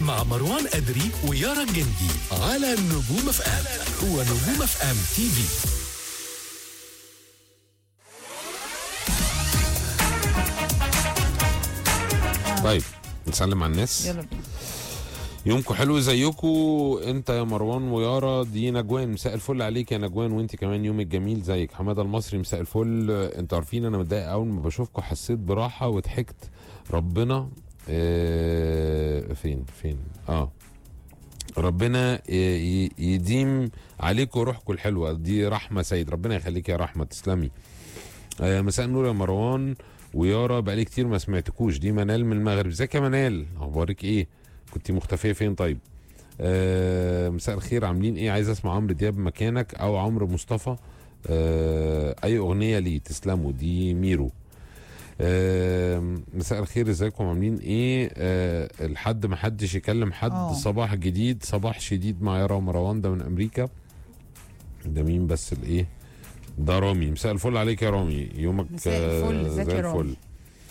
مع مروان أدري ويارا الجندي على نجوم اف ام هو نجوم اف ام تي في طيب نسلم على الناس يلا بينا يومكم حلو زيكم انت يا مروان ويارا دي نجوان مساء الفل عليك يا نجوان وانت كمان يومك جميل زيك حماده المصري مساء الفل انتوا عارفين انا متضايق اول ما بشوفكم حسيت براحه وضحكت ربنا اه فين فين اه ربنا ي- ي- يديم عليكم روحكم الحلوه دي رحمه سيد ربنا يخليك يا رحمه تسلمي آه مساء النور يا مروان ويارا بقالي كتير ما سمعتكوش دي منال من المغرب ازيك يا منال اخبارك ايه كنت مختفيه فين طيب آه مساء الخير عاملين ايه عايز اسمع عمرو دياب مكانك او عمرو مصطفى آه اي اغنيه ليه تسلموا دي ميرو آه مساء الخير ازيكم عاملين ايه آه لحد ما حدش يكلم حد آه. صباح جديد صباح شديد مع يارا ومروان ده من امريكا ده مين بس الايه ده رامي مساء الفل عليك يا رامي يومك مساء آه، الفل، ازيك زي يا رامي؟ الفل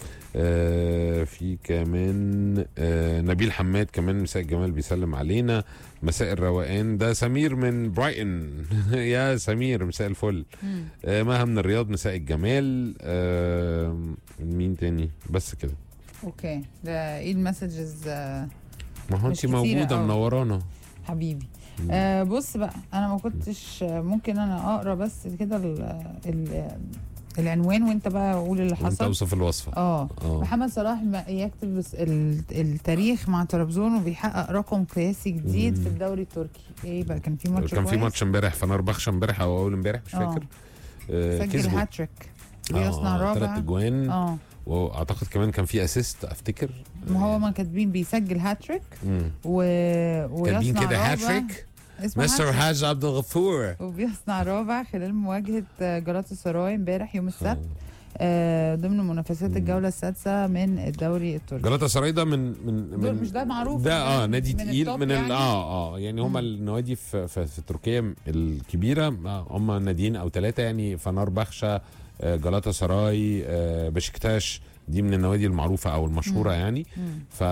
آه في كمان آه نبيل حماد كمان مساء الجمال بيسلم علينا مساء الروقان ده سمير من برايتن يا سمير مساء الفل مم. آه مها من الرياض مساء الجمال آه مين تاني بس كده اوكي ده ايه المسجز آه، ما هو مش انت كتيرة موجوده أوي. منورانا حبيبي آه بص بقى انا ما كنتش ممكن انا اقرا بس كده ال ال العنوان وانت بقى قول اللي وانت حصل اوصف الوصفه اه اه محمد صلاح ما يكتب بس ال- التاريخ مع طرابزون وبيحقق رقم قياسي جديد في الدوري التركي ايه بقى كان في ماتش كان في كويس؟ ماتش امبارح فنربخش امبارح او اول امبارح مش آه. فاكر آه سجل كسبوا. هاتريك ويصنع ثلاث رابع اجوان اه واعتقد كمان كان في اسيست افتكر ما هو ما كاتبين بيسجل هاتريك مم. و... كاتبين ويصنع كده رابع هاتريك اسمه مستر هاتريك. حاج عبد الغفور وبيصنع رابع خلال مواجهة جلاتا سراي امبارح يوم السبت آه ضمن منافسات الجولة السادسة من الدوري التركي جلاتا سراي ده من من دول من مش ده معروف ده اه من- نادي من تقيل التوب من ال يعني؟ اه اه يعني هم مم. النوادي في, في, في تركيا الكبيره آه، هم ناديين او ثلاثه يعني فنربخشة آه، جلاتا سراي آه، بشكتاش دي من النوادي المعروفه او المشهوره مم. يعني مم. ف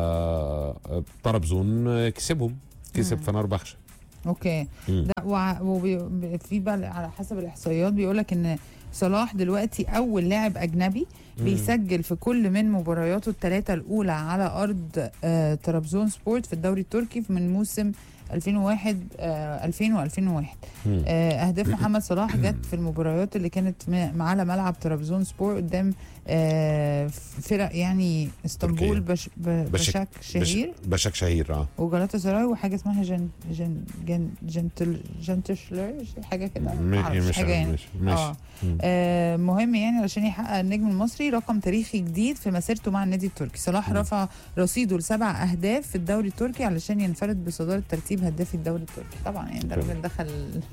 آه، طرابزون آه، كسبهم كسب مم. فنربخشة اوكي مم. ده وع- وبي- في بقى على حسب الاحصائيات بيقول لك ان صلاح دلوقتي اول لاعب اجنبي بيسجل في كل من مبارياته الثلاثه الاولى على ارض آه طرابزون سبورت في الدوري التركي من موسم 2001 آه 2000 و2001 مم. آه، اهداف محمد صلاح جت في المباريات اللي كانت م- على ملعب طرابزون سبور قدام آه، فرق يعني اسطنبول بش ب- بشك- بشك شهير بش- بشك شهير اه وجلاتا سراي وحاجه اسمها جن جن جن جنتل جنتشلر حاجه كده م- معرفش مش حاجه يعني مش مش اه مم. آه، مهم يعني علشان يحقق النجم المصري رقم تاريخي جديد في مسيرته مع النادي التركي صلاح مم. رفع رصيده لسبع اهداف في الدوري التركي علشان ينفرد بصداره ترتيب هدافي الدوري التركي طبعا يعني ده تمام. راجل دخل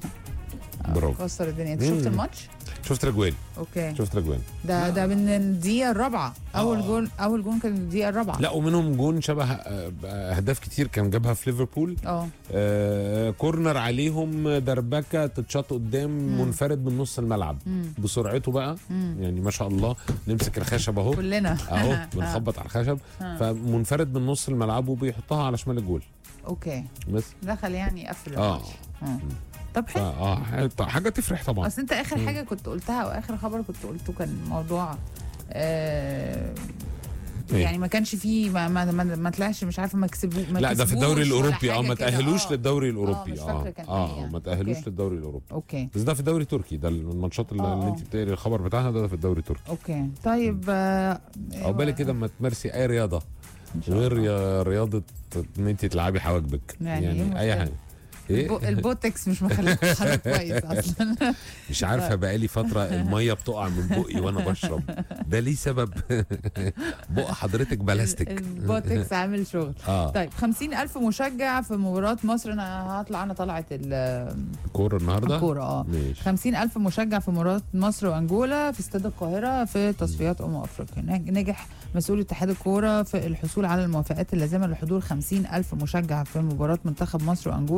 برافو. كسر الدنيا انت مم. شفت الماتش شفت رجوان اوكي شفت رجوان ده ده من الدقيقه الرابعه اول آه. جول اول جول كان الدقيقه الرابعه لا ومنهم جون شبه آه، اهداف كتير كان جابها في ليفربول اه آه كورنر عليهم دربكه تتشاط قدام مم. منفرد من نص الملعب مم. بسرعته بقى مم. يعني ما شاء الله نمسك الخشب اهو كلنا اهو بنخبط على الخشب آه. فمنفرد من نص الملعب وبيحطها على شمال الجول اوكي بس دخل يعني قفل اه الماتش آه. طب فا حلو اه ح- حاجه تفرح طبعا اصل انت اخر مم. حاجه كنت قلتها او اخر خبر كنت قلته كان موضوع آه إيه؟ يعني ما كانش فيه ما ما, ما, ما طلعش مش عارفه ما كسبوه ما لا ده في كسبوش الدوري ولا الاوروبي اه حاجة ما كده. تاهلوش آه. للدوري الاوروبي مش اه فاكرة كان إيه اه يعني. ما تاهلوش أوكي. للدوري الاوروبي اوكي بس ده في الدوري التركي ده الماتشات اللي, آه، اللي آه. انت بتقري الخبر بتاعها ده في الدوري التركي اوكي طيب آه عقبالك كده اما تمارسي اي رياضه إن شاء غير الله. يا رياضه ان انت تلعبي حواجبك يعني إيه يعني, المشكلة؟ اي حاجه البو ايه البوتكس مش مخليك حالك كويس اصلا مش عارفه بقالي فتره الميه بتقع من بقي وانا بشرب ده ليه سبب بق حضرتك بلاستيك البوتكس عامل شغل اه طيب خمسين ألف مشجع في مباراة مصر أنا هطلع أنا طلعت ال- كوره النهارده الكورة اه ماشي خمسين ألف مشجع في مباراة مصر وأنجولا في استاد القاهرة في تصفيات أمم أفريقيا نج- نجح مسؤول اتحاد الكورة في الحصول على الموافقات اللازمة لحضور خمسين ألف مشجع في مباراة منتخب مصر وأنجولا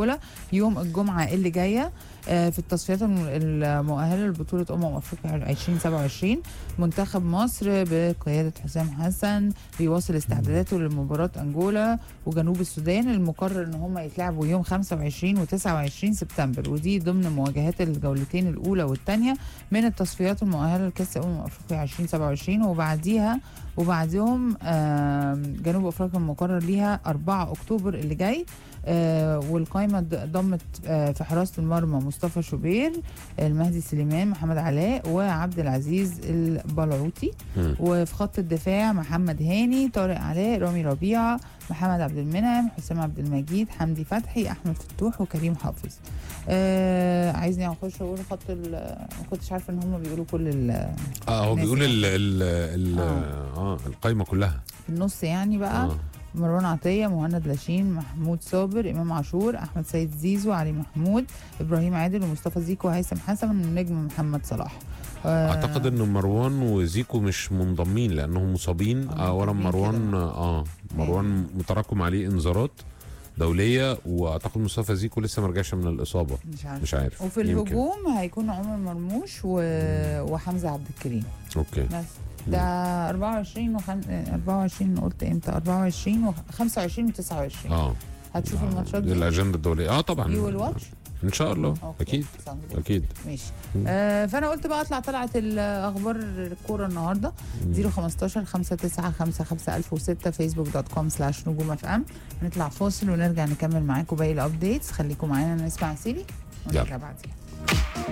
يوم الجمعه اللي جايه آه، في التصفيات الم- المؤهله لبطوله امم افريقيا 2027 منتخب مصر بقياده حسام حسن بيواصل استعداداته لمباراه انجولا وجنوب السودان المقرر ان هم يتلعبوا يوم 25 و29 سبتمبر ودي ضمن مواجهات الجولتين الاولى والثانيه من التصفيات المؤهله لكاس امم افريقيا 2027 وبعديها وبعدهم آم، جنوب افريقيا المقرر ليها 4 اكتوبر اللي جاي آه، والقائمه ض- ضمت آه، في حراسه المرمى مصطفى شوبير المهدي سليمان محمد علاء وعبد العزيز البلعوطي مم. وفي خط الدفاع محمد هاني طارق علاء رامي ربيعه محمد عبد المنعم حسام عبد المجيد حمدي فتحي احمد فتوح وكريم حافظ آه عايزني اخش اقول خط ال- ما كنتش عارفه ان هم بيقولوا كل ال- اه هو ناس بيقول ال ال ال آه. اه القايمه كلها في النص يعني بقى اه مروان عطية مهند لاشين محمود صابر إمام عاشور أحمد سيد زيزو علي محمود إبراهيم عادل ومصطفى زيكو وهيثم حسن والنجم محمد صلاح آه، اعتقد ان مروان وزيكو مش منضمين لانهم مصابين آه، اولا مصابين مروان كده. اه مروان متراكم عليه انذارات دوليه واعتقد مصطفى زيكو لسه ما رجعش من الاصابه مش عارف مش عارف وفي يمكن. الهجوم هيكون عمر مرموش و... وحمزة عبد الكريم اوكي بس ده 24 وخم... 24 قلت امتى 24 و 25 و 29 اه هتشوف آه، الماتشات دي الاجنده الدوليه اه طبعا يو ويل واتش ان شاء الله أوكي. اكيد sounds good. اكيد ماشي مم. آه فانا قلت بقى اطلع طلعت الاخبار الكوره النهارده 015 5955 1006 فيسبوك دوت كوم سلاش نجوم اف ام هنطلع فاصل ونرجع نكمل معاكم باقي الابديتس خليكم معانا نسمع سيري ونرجع بعدين